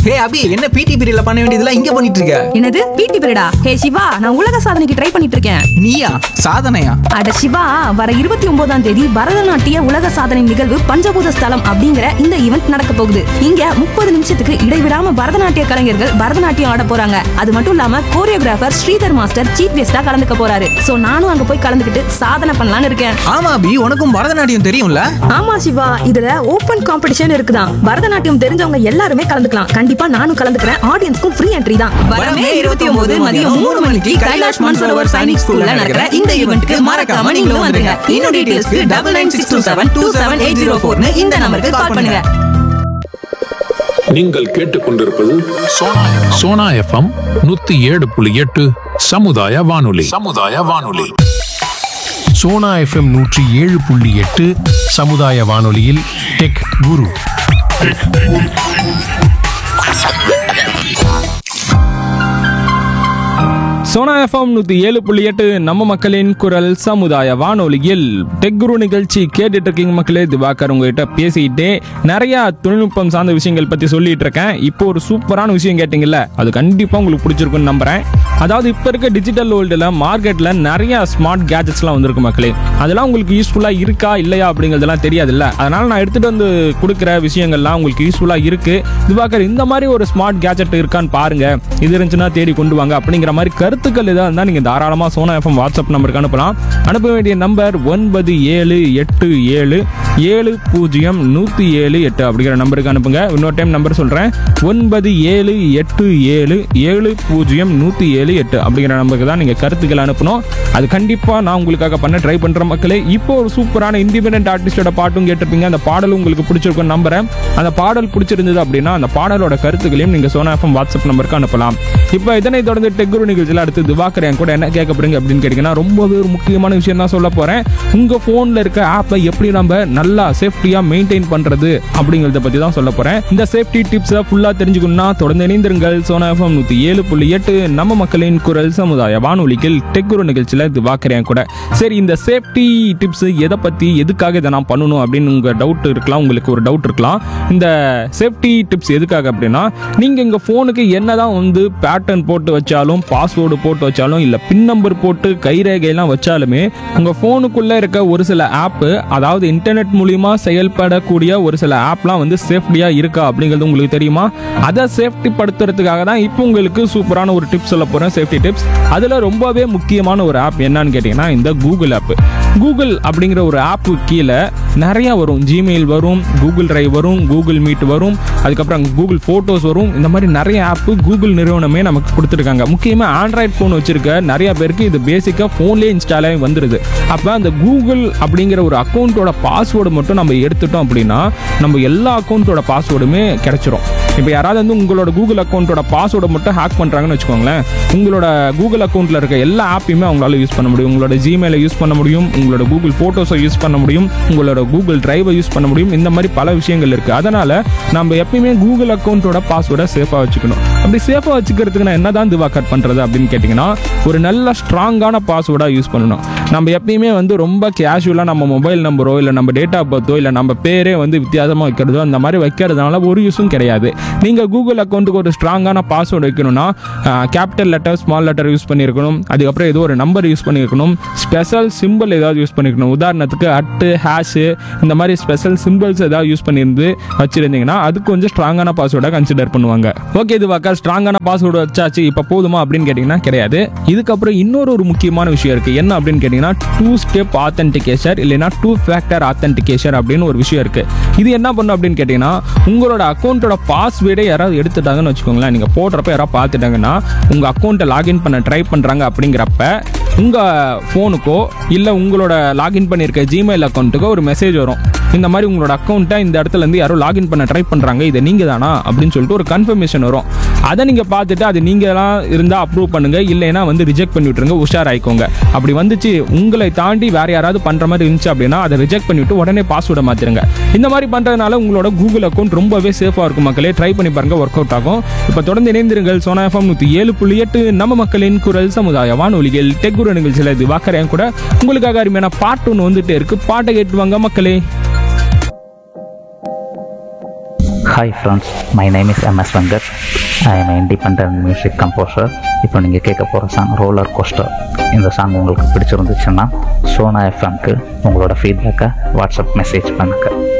ஹே அபி என்ன பிடி பீரியட்ல பண்ண வேண்டியதெல்லாம் இங்க பண்ணிட்டு இருக்க என்னது பிடி பீரியடா ஹே சிவா நான் உலக சாதனைக்கு ட்ரை பண்ணிட்டு இருக்கேன் நீயா சாதனையா அட சிவா வர இருபத்தி ஒன்பதாம் தேதி பரதநாட்டிய உலக சாதனை நிகழ்வு பஞ்சபூத ஸ்தலம் அப்படிங்கிற இந்த ஈவெண்ட் நடக்க போகுது இங்க முப்பது நிமிஷத்துக்கு இடைவிடாம பரதநாட்டிய கலைஞர்கள் பரதநாட்டியம் ஆட போறாங்க அது மட்டும் இல்லாம கோரியோகிராஃபர் ஸ்ரீதர் மாஸ்டர் சீஃப் கெஸ்டா கலந்துக்க போறாரு சோ நானும் அங்க போய் கலந்துக்கிட்டு சாதனை பண்ணலாம்னு இருக்கேன் ஆமா அபி உனக்கும் பரதநாட்டியம் தெரியும்ல ஆமா சிவா இதுல ஓபன் காம்படிஷன் இருக்குதான் பரதநாட்டியம் தெரிஞ்சவங்க எல்லாருமே கலந்துக்கலாம் கண்டிப்பா நானும் கலந்துக்கிறேன் ஆடியன்ஸ்க்கும் ஃப்ரீ என்ட்ரி தான் வரமே 29 மதியம் மூணு மணிக்கு கைலாஷ் மான்சரோவர் சைனிக் ஸ்கூல்ல நடக்கிற இந்த ஈவென்ட்க்கு மறக்காம நீங்களும் வந்துருங்க இன்னும் டீடைல்ஸ்க்கு double nine six two seven two seven eight zero ஃபோர்னு இந்த நம்பருக்கு கால் பண்ணுங்க நீங்கள் கேட்டுக்கொண்டிருப்பது சோனா எஃப்எம் நூத்தி ஏழு புள்ளி எட்டு சமுதாய வானொலி சமுதாய வானொலி சோனா எஃப்எம் நூற்றி ஏழு புள்ளி எட்டு சமுதாய வானொலியில் டெக் குரு சோனா எஃப்எம் நூற்றி ஏழு புள்ளி எட்டு நம்ம மக்களின் குரல் சமுதாய வானொலியில் டெக் குரு நிகழ்ச்சி கேட்டுட்டு இருக்கீங்க மக்களே திவாகர் உங்ககிட்ட பேசிக்கிட்டே நிறைய தொழில்நுட்பம் சார்ந்த விஷயங்கள் பற்றி சொல்லிட்டு இருக்கேன் இப்போ ஒரு சூப்பரான விஷயம் கேட்டிங்கல்ல அது கண்டிப்பாக உங்களுக்கு பிடிச்சிருக்குன்னு நம்புறேன் அதாவது இப்போ இருக்க டிஜிட்டல் வேர்ல்டில் மார்க்கெட்டில் நிறைய ஸ்மார்ட் கேஜெட்ஸ்லாம் வந்திருக்கு மக்களே அதெல்லாம் உங்களுக்கு யூஸ்ஃபுல்லாக இருக்கா இல்லையா அப்படிங்கிறதெல்லாம் தெரியாதுல்ல அதனால் நான் எடுத்துகிட்டு வந்து கொடுக்குற விஷயங்கள்லாம் உங்களுக்கு யூஸ்ஃபுல்லாக இருக்குது திவாகர் இந்த மாதிரி ஒரு ஸ்மார்ட் கேஜெட் இருக்கான்னு பாருங்க இது இருந்துச்சுன்னா தேடி கொண்டு வாங்க அப்படிங்கிற மாதிரி கருத்துக்கள் எதாக இருந்தால் நீங்கள் தாராளமாக சோனா எஃப்எம் வாட்ஸ்அப் நம்பருக்கு அனுப்பலாம் அனுப்ப வேண்டிய நம்பர் ஒன்பது ஏழு எட்டு ஏழு ஏழு பூஜ்ஜியம் நூற்றி ஏழு எட்டு அப்படிங்கிற நம்பருக்கு அனுப்புங்க இன்னொரு டைம் நம்பர் சொல்கிறேன் ஒன்பது ஏழு எட்டு ஏழு ஏழு பூஜ்ஜியம் நூற்றி ஏழு எட்டு அப்படிங்கிற நம்பருக்கு தான் நீங்கள் கருத்துக்கள் அனுப்பணும் அது கண்டிப்பாக நான் உங்களுக்காக பண்ண ட்ரை பண்ணுற மக்களே இப்போ ஒரு சூப்பரான இண்டிபெண்டன்ட் ஆர்டிஸ்டோட பாட்டும் கேட்டிருப்பீங்க அந்த பாடல் உங்களுக்கு பிடிச்சிருக்கும்னு நம்புறேன் அந்த பாடல் பிடிச்சிருந்தது அப்படின்னா அந்த பாடலோட கருத்துக்களையும் நீங்கள் சோனா எஃப்எம் வாட்ஸ்அப் நம்பருக்கு அனுப்பலாம் இப்போ இதனை தொடர்ந்து டெக்குரு நிகழ்ச்சியில் அடுத்து திவாகர் என் கூட என்ன கேட்க போறீங்க அப்படின்னு கேட்டிங்கன்னா ரொம்பவே ஒரு முக்கியமான விஷயம் தான் சொல்ல போகிறேன் உங்கள் ஃபோனில் இருக்க ஆப்பை எப்படி நம்ம நல்லா சேஃப்டியாக மெயின்டைன் பண்ணுறது அப்படிங்கிறத பற்றி தான் சொல்ல போகிறேன் இந்த சேஃப்டி டிப்ஸை ஃபுல்லாக தெரிஞ்சுக்கணும்னா தொடர்ந்து இணைந்திருங்கள் சோனா எஃப்எம் நூற்றி ஏழு புள்ளி எட்டு நம்ம மக்களின் குரல் சமுதாய வானொலியில் டெக்குரு நிகழ்ச்சியில் திவாகர் என் கூட சரி இந்த சேஃப்டி டிப்ஸ் எதை பற்றி எதுக்காக இதை நான் பண்ணணும் அப்படின்னு உங்கள் டவுட் இருக்கலாம் உங்களுக்கு ஒரு டவுட் இருக்கலாம் இந்த சேஃப்டி டிப்ஸ் எதுக்காக அப்படின்னா நீங்கள் எங்கள் ஃபோனுக்கு என்னதான் வந்து பேட்டர்ன் போட்டு வச்சாலும் பாஸ்வேர்டு போட்டு வச்சாலும் இல்லை பின் நம்பர் போட்டு கைரேகையெல்லாம் வச்சாலுமே உங்கள் ஃபோனுக்குள்ளே இருக்க ஒரு சில ஆப்பு அதாவது இன்டர்நெட் மூலிமா செயல்படக்கூடிய ஒரு சில ஆப்லாம் வந்து சேஃப்டியாக இருக்கா அப்படிங்கிறது உங்களுக்கு தெரியுமா அதை சேஃப்டி படுத்துறதுக்காக தான் இப்போ உங்களுக்கு சூப்பரான ஒரு டிப்ஸ் சொல்ல போகிறேன் சேஃப்டி டிப்ஸ் அதில் ரொம்பவே முக்கியமான ஒரு ஆப் என்னன்னு கேட்டிங்கன்னா இந்த கூகுள் ஆப் கூகுள் அப்படிங்கிற ஒரு ஆப்பு கீழே நிறையா வரும் ஜிமெயில் வரும் கூகுள் டிரைவ் வரும் கூகுள் மீட் வரும் அதுக்கப்புறம் கூகுள் ஃபோட்டோஸ் வரும் இந்த மாதிரி நிறைய ஆப்பு கூகுள் நிறுவனமே நமக்கு கொடுத்துருக்காங்க முக்கியமாக ஆண்ட்ராய்ட் ஃபோன் வச்சிருக்க நிறைய பேருக்கு இது பேசிக்காக ஃபோன்லேயே இன்ஸ்டால் ஆகி வந்துடுது அப்போ அந்த கூகுள் அப்படிங்கிற ஒரு அக்கௌண்ட்டோட பாஸ்வேர்டு மட்டும் நம்ம எடுத்துட்டோம் அப்படின்னா நம்ம எல்லா அக்கௌண்ட்டோட பாஸ்வேர்டுமே கிடைச்சிரும் இப்போ யாராவது வந்து உங்களோட கூகுள் அக்கௌண்ட்டோட பாஸ்வேர்டை மட்டும் ஹேக் பண்ணுறாங்கன்னு வச்சுக்கோங்களேன் உங்களோட கூகுள் அக்கௌண்ட்டில் இருக்க எல்லா ஆப்பையுமே அவங்களால யூஸ் பண்ண முடியும் உங்களோட ஜிமெயிலை யூஸ் பண்ண முடியும் உங்களோட கூகுள் ஃபோட்டோஸை யூஸ் பண்ண முடியும் உங்களோட கூகுள் டிரைவை யூஸ் பண்ண முடியும் இந்த மாதிரி பல விஷயங்கள் இருக்குது அதனால் நம்ம எப்பயுமே கூகுள் அக்கௌண்ட்டோட பாஸ்வேர்டை சேஃபாக வச்சுக்கணும் அப்படி சேஃபாக வச்சுக்கிறதுக்கு நான் என்ன தான் திவாக்கர் பண்ணுறது அப்படின்னு கேட்டிங்கன்னா ஒரு நல்ல ஸ்ட்ராங்கான பாஸ்வேர்டாக யூஸ் பண்ணணும் நம்ம எப்பயுமே வந்து ரொம்ப கேஷுவலாக நம்ம மொபைல் நம்பரோ இல்லை நம்ம டேட் ஆஃப் பர்த்தோ இல்லை நம்ம பேரே வந்து வித்தியாசமாக வைக்கிறதோ அந்த மாதிரி வைக்கிறதுனால ஒரு யூஸும் கிடையாது நீங்கள் கூகுள் அக்கௌண்ட்டுக்கு ஒரு ஸ்ட்ராங்கான பாஸ்வேர்டு வைக்கணும்னா capital letter small letter use பண்ணியிருக்கணும் அதுக்கப்புறம் ஏதோ ஒரு நம்பர் யூஸ் பண்ணியிருக்கணும் ஸ்பெஷல் சிம்பிள் ஏதாவது யூஸ் பண்ணியிருக்கணும் உதாரணத்துக்கு அட்டு ஹேஷு இந்த மாதிரி ஸ்பெஷல் சிம்பிள்ஸ் ஏதாவது யூஸ் பண்ணியிருந்து வச்சுருந்தீங்கன்னா அதுக்கு கொஞ்சம் ஸ்ட்ராங்கான பாஸ்வேர்டாக கன்சிடர் பண்ணுவாங்க ஓகே இது வாக்கா ஸ்ட்ராங்கான பாஸ்வேர்டு வச்சாச்சு இப்போ போதுமா அப்படின்னு கேட்டிங்கன்னா கிடையாது இதுக்கப்புறம் இன்னொரு ஒரு முக்கியமான விஷயம் இருக்குது என்ன அப்படின்னு கேட்டிங்கன்னா டூ ஸ்டெப் ஆத்தென்டிகேஷன் இல்லைன்னா டூ ஃபேக்டர் ஆத்தென்டிகேஷன் அப்படின்னு ஒரு விஷயம் இருக்குது இது என்ன பண்ணும் அப்படின்னு கேட்டிங்கன்னா உங்களோட அக்கௌண்ட்டோட பாஸ்வேர்டை யாராவது எடுத்துட்டாங்கன்னு வச்சுக்கோங்களேன் நீங்கள் போடுறப்ப யாராவது பார்த்துட்டாங்கன்னா உங்கள் அக்கௌண்ட்டை லாகின் பண்ண ட்ரை பண்ணுறாங்க அப்படிங்கிறப்ப உங்கள் ஃபோனுக்கோ இல்லை உங்களோட லாகின் பண்ணியிருக்க ஜிமெயில் அக்கௌண்ட்டுக்கோ ஒரு மெசேஜ் வரும் இந்த மாதிரி உங்களோட அக்கௌண்ட்டை இந்த இடத்துல இருந்து யாரோ லாகின் பண்ண ட்ரை பண்ணுறாங்க இதை நீங்கள் தானா அப்படின்னு சொல்லிட்டு ஒரு கன்ஃபர்மேஷன் வரும் அதை நீங்கள் பார்த்துட்டு அது நீங்களாம் இருந்தால் அப்ரூவ் பண்ணுங்கள் இல்லைன்னா வந்து ரிஜெக்ட் பண்ணி விட்ருங்க உஷார் ஆயிக்கோங்க அப்படி வந்துச்சு உங்களை தாண்டி வேற யாராவது பண்ணுற மாதிரி இருந்துச்சு அப்படின்னா அதை ரிஜெக்ட் பண்ணிவிட்டு உடனே பாஸ்வேர்டை மாற்றிருங்க இந்த மாதிரி பண்ணுறதுனால உங்களோட கூகுள் அக்கௌண்ட் ரொம்பவே சேஃபாக இருக்கும் மக்களே ட்ரை பண்ணி பாருங்க ஒர்க் அவுட் ஆகும் இப்போ தொடர்ந்து இணைந்திருங்கள் சோனா எஃப்எம் நூற்றி ஏழு புள்ளி எட்டு நம்ம மக்களின் குரல் சமுதாய வானொலிகள் டெக்குர நிகழ்ச்சியில் இது வாக்கறேன் கூட உங்களுக்காக அருமையான பாட்டு ஒன்று வந்துட்டே இருக்கு பாட்டை கேட்டு வாங்க மக்களே hi friends my name is MS Venkat I am independent music composer இப்போ நீங்கள் கேட்க போகிற சாங் ரோலர் கோஸ்டர் இந்த சாங் உங்களுக்கு பிடிச்சிருந்துச்சுன்னா சோனா எஃப்எம்க்கு உங்களோட ஃபீட்பேக்கை வாட்ஸ்அப் மெசேஜ் பண்ணுங்கள்